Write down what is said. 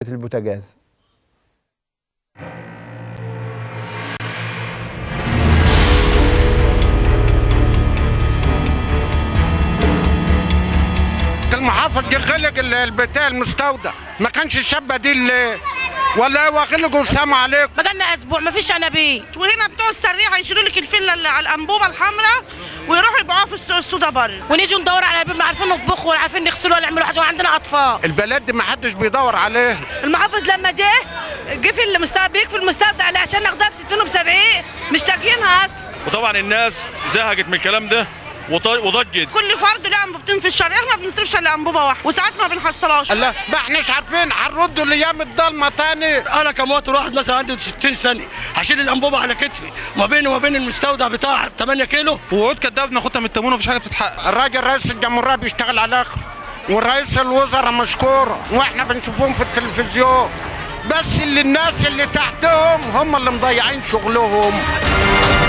البوتاجاز المحافظ جه غلق ال- البتاع المستودع ما كانش الشابه دي اللي ولا هو غلق والسلام عليكم بقالنا اسبوع ما فيش انابيب وهنا بتوع السريحه يشيلوا لك الفله اللي على الانبوبه الحمراء ويروحوا يبيعوها في السوق السودا بره ونيجي ندور على انابيب ما عارفين نطبخوا ولا عارفين نغسلوا ولا نعملوا حاجه وعندنا اطفال البلد دي ما حدش بيدور عليها المحافظ لما جه جه في المستودع في المستودع اللي عشان ناخدها ب 60 وب 70 مش لاقيينها اصلا وطبعا الناس زهقت من الكلام ده وط- وضجت كل فرد له انبوبتين في الشهر احنا ما بنصرفش الا انبوبه واحده وساعات ما بنحصلهاش الله ما احناش عارفين هنردوا الايام الضلمه تاني انا كمواطن واحد مثلا عندي 60 سنه هشيل الانبوبه على كتفي ما بيني وما بين المستودع بتاع 8 كيلو وعود كداب ناخدها من التموين ومفيش حاجه بتتحقق الراجل رئيس الجمهوريه بيشتغل على الاخر ورئيس الوزراء مشكور واحنا بنشوفهم في التلفزيون بس اللي الناس اللي تحتهم هم اللي مضيعين شغلهم